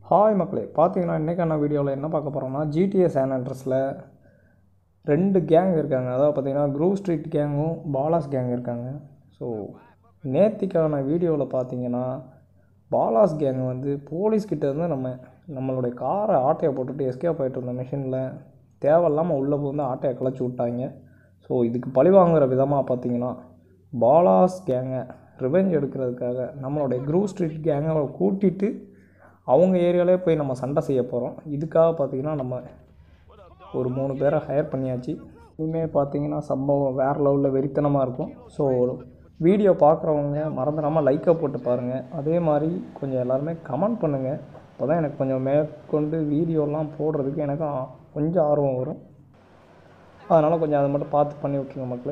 hi மக்களே பார்த்தீங்கன்னா இன்றைக்கான வீடியோவில் என்ன பார்க்க போகிறோம்னா ஜிடிஏ சேன் அட்ரஸில் ரெண்டு கேங் இருக்காங்க அதாவது பார்த்தீங்கன்னா க்ரூ ஸ்ட்ரீட் கேங்கும் பாலாஸ் கேங் இருக்காங்க ஸோ நேத்திக்கான வீடியோவில் பார்த்தீங்கன்னா பாலாஸ் கேங் வந்து போலீஸ்கிட்ட இருந்து நம்ம நம்மளுடைய காரை ஆட்டையை போட்டுட்டு எஸ்கேப் ஆகிட்டு இருந்த மிஷினில் தேவையில்லாமல் உள்ளே வந்து ஆட்டையை கிளச்சி விட்டாங்க ஸோ இதுக்கு பழி வாங்குற விதமாக பார்த்தீங்கன்னா பாலாஸ் கேங்கை ரிவெஞ்ச் எடுக்கிறதுக்காக நம்மளுடைய க்ரூ ஸ்ட்ரீட் கேங்கை கூட்டிட்டு அவங்க ஏரியாலே போய் நம்ம சண்டை செய்ய போகிறோம் இதுக்காக பார்த்தீங்கன்னா நம்ம ஒரு மூணு பேரை ஹையர் பண்ணியாச்சு இனிமேல் பார்த்தீங்கன்னா சம்பவம் வேறு லெவலில் வெறித்தனமாக இருக்கும் ஸோ வீடியோ பார்க்குறவங்க மறந்துடாமல் லைக்கை போட்டு பாருங்கள் அதே மாதிரி கொஞ்சம் எல்லாருமே கமெண்ட் பண்ணுங்கள் அப்போ தான் எனக்கு கொஞ்சம் மேற்கொண்டு வீடியோலாம் போடுறதுக்கு எனக்கு ஆ- கொஞ்சம் ஆர்வம் வரும் அதனால் கொஞ்சம் அதை மட்டும் பார்த்து பண்ணி விட்ருங்க மக்களே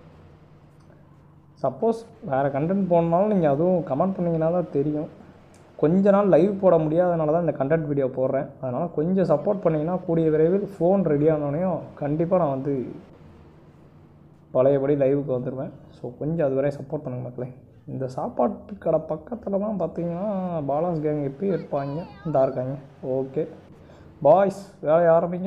சப்போஸ் வேறு கண்டென்ட் போடணுனாலும் நீங்கள் அதுவும் கமெண்ட் பண்ணிங்கன்னா தான் தெரியும் கொஞ்ச நாள் லைவ் போட முடியாதனால தான் இந்த கண்டென்ட் வீடியோ போடுறேன் அதனால் கொஞ்சம் சப்போர்ட் பண்ணிங்கன்னா கூடிய விரைவில் ஃபோன் ரெடி ஆனோடனையும் கண்டிப்பாக நான் வந்து பழையபடி லைவுக்கு வந்துடுவேன் ஸோ கொஞ்சம் அது வரை சப்போர்ட் பண்ணுங்க மக்களே இந்த சாப்பாட்டு கடை பக்கத்தில் தான் பார்த்தீங்கன்னா பாலாஸ் கேங் எப்பயும் இருப்பாங்க இந்த இருக்காங்க ஓகே பாய்ஸ் வேலையை ஆரம்பிங்க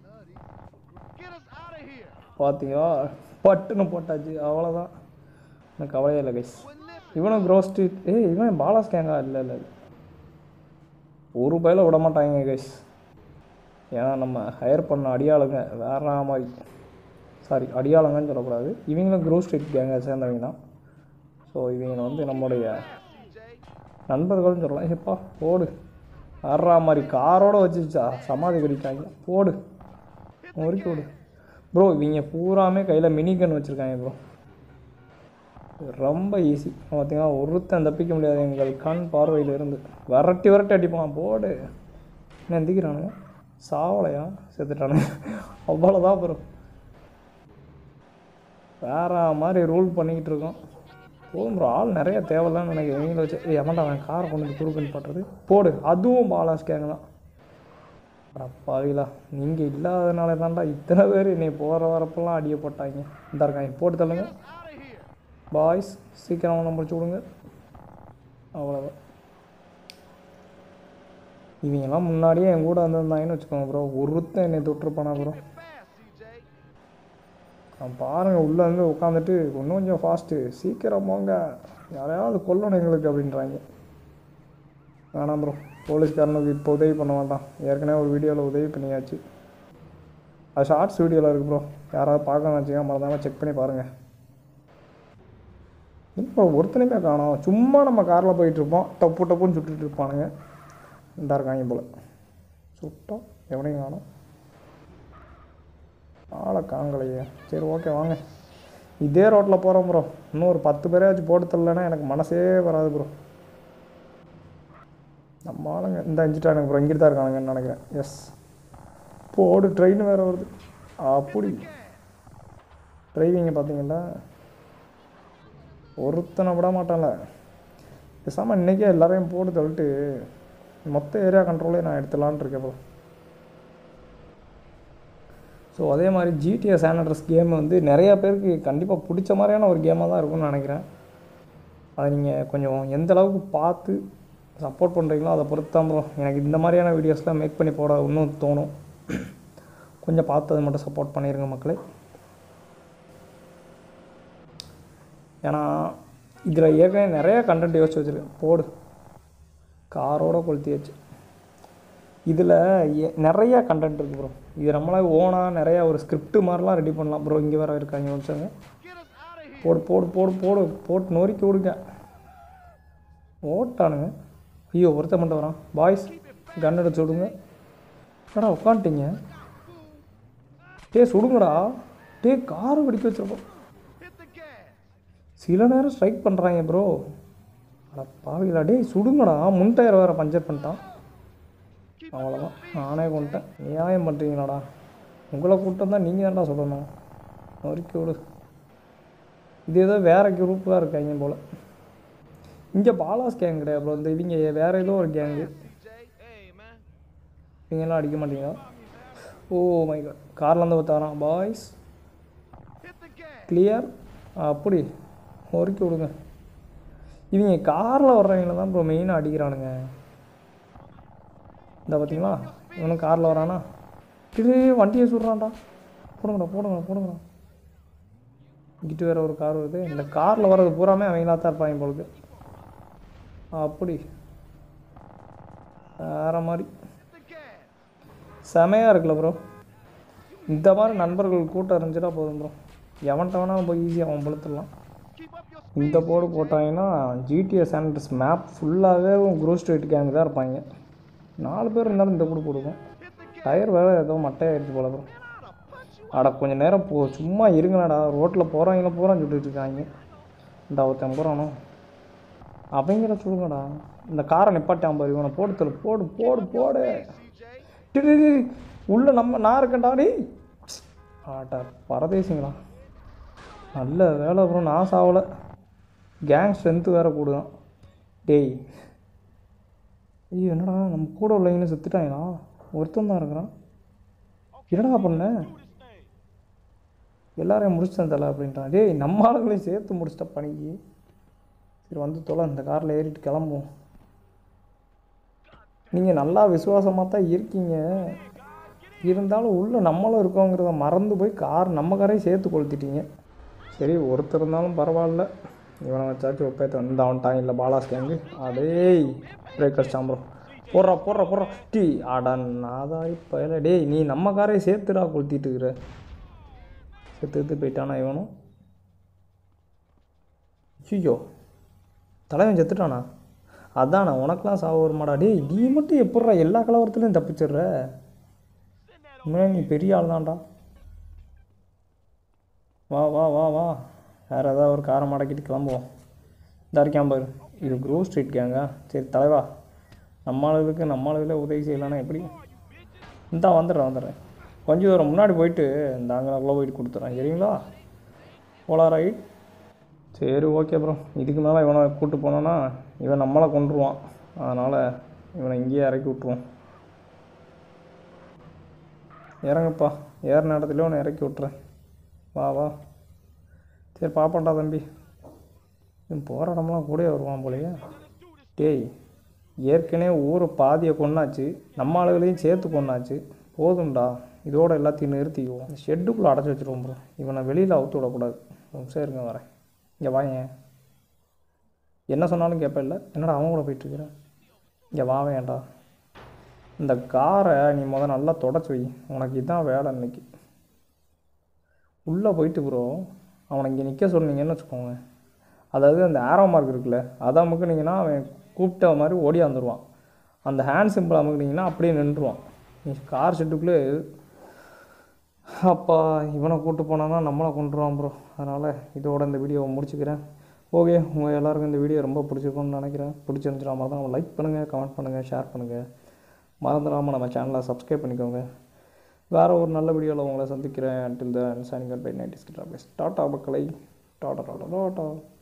பார்த்தீங்களா பட்டுன்னு போட்டாச்சு அவ்வளோதான் எனக்கு கவலையே இல்லை கைஸ் இவனும் க்ரோ ஸ்ட்ரீட் ஏய் இவன் பாலாஸ் கேங்கா இல்லை இல்லை இல்லை ஒரு பயில விட மாட்டாங்க கைஸ் ஏன்னா நம்ம ஹையர் பண்ண அடியாளுங்க வேற மாதிரி சாரி அடியாளுங்கன்னு சொல்லக்கூடாது இவங்களும் க்ரோ ஸ்ட்ரீட் கேங்கை சேர்ந்தவங்க தான் ஸோ இவங்க வந்து நம்முடைய நண்பர்கள்னு சொல்லலாம் ஏப்பா போடு வர்றா மாதிரி காரோட வச்சுச்சா சமாதி கடிக்காங்க போடு முறுக்கி விடு ப்ரோ இவங்க பூராமே கையில் மினி கன் வச்சுருக்காங்க ப்ரோ ரொம்ப ஈஸி பார்த்தீங்கன்னா ஒருத்தன் தப்பிக்க முடியாது எங்கள் கண் பார்வையில் இருந்து விரட்டி விரட்டி அடிப்பான் போடு என்ன எந்திக்கிறானுங்க சாவலையா செத்துட்டானுங்க அவ்வளோதான் ப்ரோ வேற மாதிரி ரூல் பண்ணிக்கிட்டு இருக்கோம் போதும் ப்ரோ ஆள் நிறைய தேவையில்லன்னு எனக்கு இவங்கள வச்சு ஏய் எவன்டா அவன் காரை கொண்டு வந்து குறுக்குன்னு பண்ணுறது போடு அதுவும் பாலாஸ் கேங்க தான் அப்பாவிலா நீங்கள் இல்லாதனால தான்டா இத்தனை பேர் என்னை போகிற வரப்பெல்லாம் அடிய போட்டாங்க இந்த இருக்காங்க போட்டு தள்ளுங்க பாய்ஸ் சீக்கிரம் அவனை முடிச்சு விடுங்க அவ்வளோதான் இவங்கெல்லாம் முன்னாடியே என் கூட வந்திருந்தாங்கன்னு வச்சுக்கோங்க ப்ரோ ஒருத்தன் என்னை தொட்டிருப்பானா ப்ரோ நான் பாருங்கள் உள்ளே வந்து உட்காந்துட்டு இன்னும் கொஞ்சம் ஃபாஸ்ட்டு சீக்கிரம் போங்க யாரையாவது கொல்லணும் எங்களுக்கு அப்படின்றாங்க வேணாம் ப்ரோ போலீஸ்காரனுக்கு இப்போ உதவி பண்ண வேண்டாம் ஏற்கனவே ஒரு வீடியோவில் உதவி பண்ணியாச்சு அது ஷார்ட்ஸ் வீடியோவில் இருக்குது ப்ரோ யாராவது பார்க்கணும் வச்சுக்கோங்க மறந்தாமல் செக் பண்ணி பாருங்கள் இப்போ ஒருத்தனையுமே காணோம் சும்மா நம்ம காரில் போயிட்டுருப்போம் டப்பு டப்புன்னு சுட்டுட்டு இருப்பானுங்க இந்த இருக்காங்க போல் சுட்டோம் எவனையும் காணோம் ஆளை காங்கலையே சரி ஓகே வாங்க இதே ரோட்டில் போகிறோம் ப்ரோ இன்னும் ஒரு பத்து பேரையாச்சும் போட்டு தரலன்னா எனக்கு மனசே வராது ப்ரோ நம்ம ஆளுங்க இந்த அஞ்சுட்டானுங்க ப்ரோ இங்கிட்டு தான் இருக்கானுங்கன்னு நினைக்கிறேன் எஸ் போடு ட்ரெயின் வேறு வருது அப்படி டிரைவிங்கை பார்த்தீங்கன்னா ஒருத்தனை விட மாட்டான்ல பேசாமல் இன்றைக்கே எல்லாரையும் போட்டு தள்ளிட்டு மொத்த ஏரியா கண்ட்ரோலே நான் எடுத்துடலான்ட்டு இருக்கேன் ப்ரோ ஸோ அதே மாதிரி ஜிடிஎஸ் சானட்ரஸ் கேம் வந்து நிறையா பேருக்கு கண்டிப்பாக பிடிச்ச மாதிரியான ஒரு கேமாக தான் இருக்கும்னு நினைக்கிறேன் அதை நீங்கள் கொஞ்சம் எந்த அளவுக்கு பார்த்து சப்போர்ட் பண்ணுறீங்களோ அதை பொறுத்து தான் ப்ரோ எனக்கு இந்த மாதிரியான வீடியோஸ்லாம் மேக் பண்ணி போட இன்னும் தோணும் கொஞ்சம் பார்த்து அதை மட்டும் சப்போர்ட் பண்ணிடுங்க மக்களே ஏன்னா இதில் ஏற்கனவே நிறைய கண்டென்ட் யோசிச்சு வச்சுருக்கேன் போடு காரோட கொளுத்தியாச்சு இதில் நிறைய கண்டென்ட் இருக்குது ப்ரோ இது நம்மளே ஓனாக நிறையா ஒரு ஸ்கிரிப்ட் மாதிரிலாம் ரெடி பண்ணலாம் ப்ரோ இங்கே வேறு இருக்காங்க வச்சாங்க போடு போடு போடு போடு போட்டு நொறுக்கி விடுங்க ஓட்டானுங்க ஐயோ ஒருத்தன் மட்டும் வரான் பாய்ஸ் கன் எடுத்து விடுங்க என்னடா உட்காந்துட்டீங்க டே சுடுங்கடா டே காரை வெடிக்க வச்சிருப்போம் சில நேரம் ஸ்ட்ரைக் பண்ணுறாங்க ப்ரோ அட பாவிகளா டேய் சுடுங்கடா முன் டயர் வேறு பஞ்சர் பண்ணிட்டான் அவ்வளோதான் நானே கொண்டுட்டேன் நியாயம் பண்ணுறீங்களாடா உங்களை கூட்டம் தான் நீங்கள் தான்டா சொல்லணும் நொறுக்கி விடு இது ஏதோ வேறு குரூப்பாக இருக்காங்க போல் இங்கே பாலாஸ் கேங் கிடையாது ப்ரோ இந்த இவங்க வேறு ஏதோ ஒரு கேங்கு இவங்கெல்லாம் அடிக்க மாட்டீங்களா ஓ மை காட் கார்லேருந்து பார்த்தாராம் பாய்ஸ் கிளியர் அப்படி நொறுக்கி விடுங்க இவங்க காரில் வர்றவங்கள தான் ப்ரோ மெயினாக அடிக்கிறானுங்க இந்த பார்த்தீங்களா இவனும் காரில் வரானா இது வண்டியை சுடுறான்டா போடுங்கடா போடுங்கடா போடுங்கடா இங்கிட்டு வேற ஒரு கார் வருது இந்த காரில் வர்றது பூராமே அவங்களா தான் இருப்பாங்க பொழுது அப்படி வேற மாதிரி செமையாக இருக்குல்ல ப்ரோ இந்த மாதிரி நண்பர்கள் கூட்டம் இருந்துச்சுன்னா போதும் ப்ரோ எவன்ட்ட வேணாலும் போய் ஈஸியாக அவன் பழுத்துடலாம் இந்த போர்டு போட்டாங்கன்னா ஜிடிஎஸ் சாண்டர்ஸ் மேப் ஃபுல்லாகவே குரூ ஸ்ட்ரீட் கேங் தான் இருப்பாங்க நாலு பேர் இருந்தாலும் இந்த போர்டு போடுவோம் டயர் வேறு ஏதோ மட்டையாயிருச்சு போல ப்ரோ அட கொஞ்ச நேரம் போ சும்மா இருங்கடா ரோட்டில் போகிறவங்கள பூரா சுட்டுட்டு இருக்காங்க இந்த ஒருத்தன் போகிறானோ அவங்கள சொல்லுங்கடா இந்த காரை நிப்பாட்டான் பாரு இவனை போடு தரு போடு போடு போடு டேய், டேய், டேய், உள்ள நம்ம நான் இருக்கேன்டா டேய் ஆட்டா பரதேசிங்களா நல்ல வேலை அப்புறம் நான் சாவலை கேங் ஸ்ட்ரென்த்து வேறு கூடுதான் டேய் ஐயோ என்னடா நம்ம கூட உள்ளவங்களும் செத்துட்டாங்களா ஒருத்தன் தான் இருக்கிறான் என்னடா பண்ண எல்லாரையும் முடிச்சிட்டேன் தலை அப்படின்றான் டேய் நம்ம ஆளுங்களையும் சேர்த்து முடிச்சிட்ட பணிக்கு சரி வந்து தொலை இந்த காரில் ஏறிட்டு கிளம்புவோம் நீங்கள் நல்லா விசுவாசமாக தான் இருக்கீங்க இருந்தாலும் உள்ளே நம்மளும் இருக்கோங்கிறத மறந்து போய் கார் நம்ம காரையும் சேர்த்து கொளுத்திட்டீங்க சரி ஒருத்தர் இருந்தாலும் பரவாயில்ல இவனை வச்சாச்சும் ஒப்பேத்த வந்து அவன்ட்டான் இல்லை பாலாஸ் கேங்கு அடேய் பிரேக்கர் சாம்பரம் போடுறா போடுறா போடுறா டீ ஆடா நாதாரி பயல டேய் நீ நம்ம காரையை சேர்த்துடா கொளுத்திட்டு இருக்கிற செத்து செத்து போயிட்டானா இவனும் ஐயோ தலைவன் செத்துட்டானா அதானா உனக்கெலாம் சாவு வருமாடா டேய் நீ மட்டும் எப்பட்றா எல்லா கலவரத்துலையும் தப்பிச்சிடுற உண்மையாக நீ பெரிய ஆள் தான்டா வா வா வா வா வேறு ஏதாவது ஒரு காரை மடக்கிட்டு கிளம்புவோம் இந்த இருக்கான் பாரு இது க்ரூ ஸ்ட்ரீட் கேங்கா சரி தலைவா நம்ம ஆளுகளுக்கு நம்ம ஆளுகளே உதவி செய்யலான்னா எப்படி இந்தா வந்துடுறேன் வந்துடுறேன் கொஞ்சம் தூரம் முன்னாடி போயிட்டு இந்த அங்கனக்குள்ளே போயிட்டு கொடுத்துட்றேன் சரிங்களா போலா ரைட் சரி ஓகே ப்ரோ இதுக்கு மேலே இவனை கூப்பிட்டு போனோன்னா இவன் நம்மளை கொண்டுருவான் அதனால் இவனை இங்கேயே இறக்கி விட்ருவோம் இறங்குப்பா ஏறின இடத்துல உன்னை இறக்கி விட்றேன் வா வா சரி பாப்பாண்டா தம்பி இவன் போகிற இடம்லாம் கூடயே வருவான் போலயே டேய் ஏற்கனவே ஊரை பாதியை கொண்டாச்சு நம்ம ஆளுகளையும் சேர்த்து கொண்டாச்சு போதும்டா இதோட எல்லாத்தையும் நிறுத்திக்குவோம் ஷெட்டுக்குள்ளே அடைச்சி வச்சுருவோம் ப்ரோ இவனை வெளியில் அவுத்து விடக்கூடாது ரொம்ப சரிங்க வரேன் இங்கே வாயேன் என்ன சொன்னாலும் கேட்ப இல்லை என்னடா அவன் கூட போயிட்டுருக்கிறேன் இங்கே வா வேண்டா இந்த காரை நீ முத நல்லா தொடச்சி வை உனக்கு இதுதான் வேலை இன்னைக்கு உள்ளே போயிட்டு ப்ரோ அவனை இங்கே நிற்க சொன்னீங்கன்னு வச்சுக்கோங்க அதாவது அந்த ஆரோ மார்க் இருக்குல்ல அதை அமுக்குனீங்கன்னா அவன் கூப்பிட்ட மாதிரி ஓடி வந்துடுவான் அந்த ஹேண்ட் சிம்பிள் அமுக்குனீங்கன்னா அப்படியே நின்றுவான் நீ கார் ஷெட்டுக்குள்ளே அப்பா இவனை கூப்பிட்டு போனான்னா நம்மளை கொண்டுருவான் ப்ரோ அதனால் இதோட இந்த வீடியோவை முடிச்சுக்கிறேன் ஓகே உங்கள் எல்லாருக்கும் இந்த வீடியோ ரொம்ப பிடிச்சிருக்கும்னு நினைக்கிறேன் பிடிச்சிருந்துச்சுனா மாதிரி தான் லைக் பண்ணுங்கள் கமெண்ட் பண்ணுங்கள் ஷேர் பண்ணுங்கள் மறந்துடாமல் நம்ம சேனலை சப்ஸ்கிரைப் பண்ணிக்கோங்க வேறு ஒரு நல்ல வீடியோவில் உங்களை சந்திக்கிறேன் until then signing out by nineties கிட்ட டாட்டா மக்களை டாட்டா டாட்டா டாட்டா